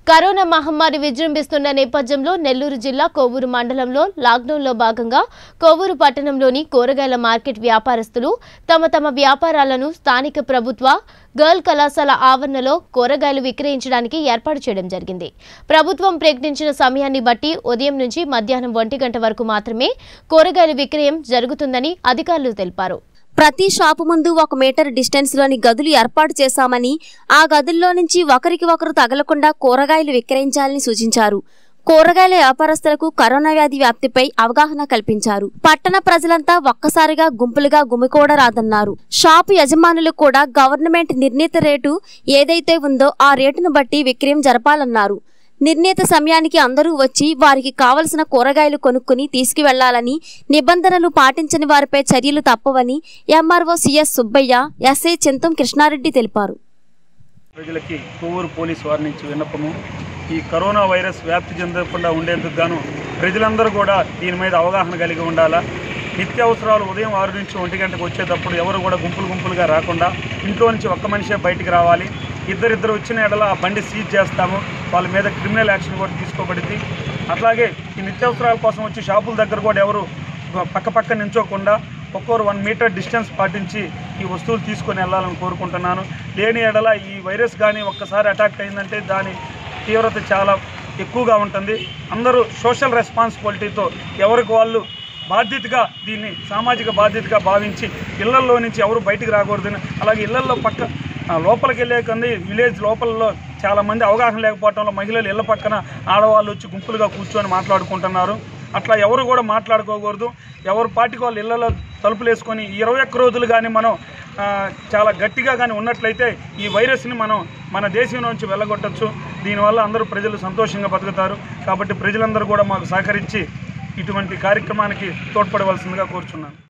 corona మహమ్మారి విజృంభిస్తున్న నేపథ్యంలో నెల్లూరు జిల్లా కోవూరు మండలంలో లాక్డౌన్లో భాగంగా కోవూరు పట్టణంలోని కూరగాయల మార్కెట్ వ్యాపారస్తులు తమ తమ వ్యాపారాలను స్థానిక ప్రభుత్వ గర్ల్ కళాశాల ఆవరణలో కూరగాయలు విక్రయించడానికి ఏర్పాటు చేయడం జరిగింది ప్రభుత్వం ప్రకటించిన సమయాన్ని బట్టి ఉదయం నుంచి మధ్యాహ్నం ఒంటి గంట వరకు మాత్రమే కూరగాయల విక్రయం జరుగుతుందని అధికారులు తెలిపారు ప్రతి షాపు ముందు ఒక మీటర్ డిస్టెన్స్ లోని గదులు ఏర్పాటు చేశామని ఆ గదుల్లో నుంచి ఒకరికి ఒకరు తగలకుండా కూరగాయలు విక్రయించాలని సూచించారు కూరగాయల వ్యాపారస్తులకు కరోనా వ్యాధి వ్యాప్తిపై అవగాహన కల్పించారు పట్టణ ప్రజలంతా ఒక్కసారిగా గుంపులుగా గుమికూడరాదన్నారు షాపు యజమానులు కూడా గవర్నమెంట్ నిర్ణీత రేటు ఏదైతే ఉందో ఆ రేటును బట్టి విక్రయం జరపాలన్నారు నిర్ణీత సమయానికి అందరూ వచ్చి వారికి కావలసిన కూరగాయలు కొనుక్కుని తీసుకువెళ్లాలని నిబంధనలు పాటించని వారిపై చర్యలు తప్పవని MRO CS Subbaiah SI Chintam Krishna Reddy తెలిపారు ప్రజలకి కొవ్వూరు పోలీసు వారి నుంచి విన్నపము ఈ కరోనా వైరస్ వ్యాప్తి చెందకుండా ఉండేందుకు గాను ప్రజలందరూ కూడా దీని మీద అవగాహన కలిగి ఉండాలా నిత్యావసరాలు ఉదయం ఆరు నుంచి ఒంటి గంటకు వచ్చేటప్పుడు ఎవరు కూడా గుంపులు గుంపులుగా రాకుండా ఇంట్లో నుంచి ఒక్క మనిషే బయటికి రావాలి ఇద్దరిద్దరు వచ్చిన ఎడల ఆ బండి సీజ్ చేస్తాము వాళ్ళ మీద క్రిమినల్ యాక్షన్ కూడా తీసుకోబడింది అట్లాగే ఈ నిత్యావసరాల కోసం వచ్చి షాపుల దగ్గర కూడా ఎవరు పక్క పక్క నించోకుండా ఒక్కొరు వన్ మీటర్ డిస్టెన్స్ పాటించి ఈ వస్తువులు తీసుకొని వెళ్ళాలని కోరుకుంటున్నాను లేని ఎడల ఈ వైరస్ కానీ ఒక్కసారి అటాక్ అయిందంటే దాని తీవ్రత చాలా ఎక్కువగా ఉంటుంది అందరూ సోషల్ రెస్పాన్సిబిలిటీతో ఎవరికి వాళ్ళు బాధ్యతగా దీన్ని సామాజిక బాధ్యతగా భావించి ఇళ్లల్లో నుంచి ఎవరు బయటికి రాకూడదని అలాగే ఇళ్లల్లో పక్క ఆ, లోపలికి వెళ్ళే కొంది విలేజ్ లోపలలో చాలామంది అవగాహన లేకపోవడంలో మహిళలు ఇళ్ల పక్కన ఆడవాళ్ళు వచ్చి గుంపులుగా కూర్చొని మాట్లాడుకుంటున్నారు అట్లా ఎవరు కూడా మాట్లాడుకోకూడదు ఎవరు పాటికి వాళ్ళు ఇళ్లలో తలుపులు వేసుకొని ఈ ఇరవై ఒక్క రోజులు కానీ మనం ఆ, చాలా గట్టిగా కానీ ఉన్నట్లయితే ఈ వైరస్ని మనం మన దేశం నుంచి వెళ్ళగొట్టచ్చు దీనివల్ల అందరూ ప్రజలు సంతోషంగా బతుకుతారు కాబట్టి ప్రజలందరూ కూడా మాకు సహకరించి ఇటువంటి కార్యక్రమానికి తోడ్పడవలసిందిగా కోరుచున్నాను